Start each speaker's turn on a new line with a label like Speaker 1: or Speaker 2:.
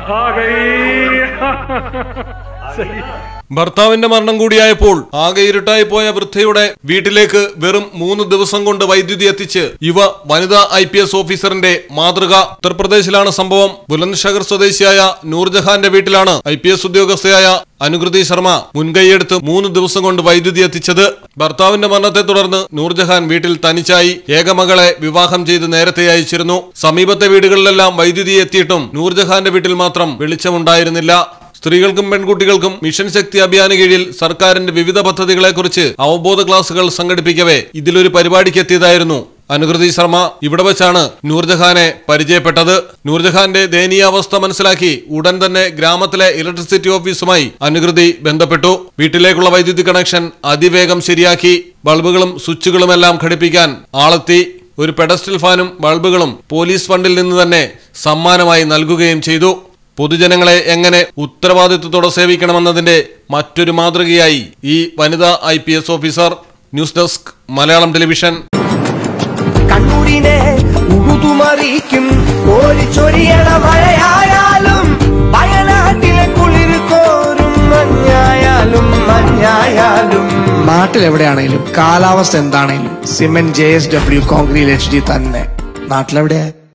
Speaker 1: आ गई सही
Speaker 2: ഭർത്താവിന്റെ മരണം കൂടിയായപ്പോൾ ആകെ ഇരുട്ടായി പോയ വൃദ്ധയുടെ വീട്ടിലേക്ക് വെറും മൂന്ന് ദിവസം കൊണ്ട് വൈദ്യുതി എത്തിച്ച് യുവ വനിതാ ഐ പി എസ് ഓഫീസറിന്റെ മാതൃക ഉത്തർപ്രദേശിലാണ് സംഭവം ബുലന്ദ്ഷഹർ സ്വദേശിയായ നൂർജഹാന്റെ വീട്ടിലാണ് ഐ പി എസ് ഉദ്യോഗസ്ഥയായ അനുകൃതി ശർമ്മ മുൻകൈയെടുത്ത് മൂന്ന് ദിവസം കൊണ്ട് വൈദ്യുതി എത്തിച്ചത് ഭർത്താവിന്റെ മരണത്തെ തുടർന്ന് നൂർജഹാൻ വീട്ടിൽ തനിച്ചായി ഏകമകളെ വിവാഹം ചെയ്ത് നേരത്തെ അയച്ചിരുന്നു സമീപത്തെ വീടുകളിലെല്ലാം വൈദ്യുതി എത്തിയിട്ടും നൂർജഹാന്റെ വീട്ടിൽ മാത്രം വെളിച്ചമുണ്ടായിരുന്നില്ല സ്ത്രീകൾക്കും പെൺകുട്ടികൾക്കും മിഷൻ ശക്തി അഭിയാന് കീഴിൽ സർക്കാരിന്റെ വിവിധ പദ്ധതികളെക്കുറിച്ച് അവബോധ ക്ലാസുകൾ സംഘടിപ്പിക്കവേ ഇതിലൊരു പരിപാടിക്ക് എത്തിയതായിരുന്നു അനുകൃതി ശർമ്മ ഇവിടെ വെച്ചാണ് നൂർജഹാനെ പരിചയപ്പെട്ടത് നൂർജഹാന്റെ ദയനീയാവസ്ഥ മനസ്സിലാക്കി ഉടൻ തന്നെ ഗ്രാമത്തിലെ ഇലക്ട്രിസിറ്റി ഓഫീസുമായി അനുകൃതി ബന്ധപ്പെട്ടു വീട്ടിലേക്കുള്ള വൈദ്യുതി കണക്ഷൻ അതിവേഗം ശരിയാക്കി ബൾബുകളും സ്വിച്ചുകളുമെല്ലാം ഘടിപ്പിക്കാൻ ആളെത്തി ഒരു പെഡസ്റ്റൽ ഫാനും ബൾബുകളും പോലീസ് ഫണ്ടിൽ നിന്ന് തന്നെ സമ്മാനമായി നൽകുകയും ചെയ്തു പൊതുജനങ്ങളെ എങ്ങനെ ഉത്തരവാദിത്വത്തോടെ സേവിക്കണമെന്നതിന്റെ മറ്റൊരു മാതൃകയായി ഈ വനിതാ I officer news desk Malayalam television
Speaker 3: കണ്ണൂരിനെ ഉഴുതുമറിയിക്കും കോരിച്ചൊരിയണ മഴയായാലും വയനാട്ടിലെ കുളിർ കോരും മഞ്ഞായാലും മഞ്ഞായാലും നാട്ടിൽ എവിടെയാണെങ്കിലും കാലാവസ്ഥ എന്താണെങ്കിലും cement J S W concrete H D തന്നെ നാട്ടിലെവിടെയാ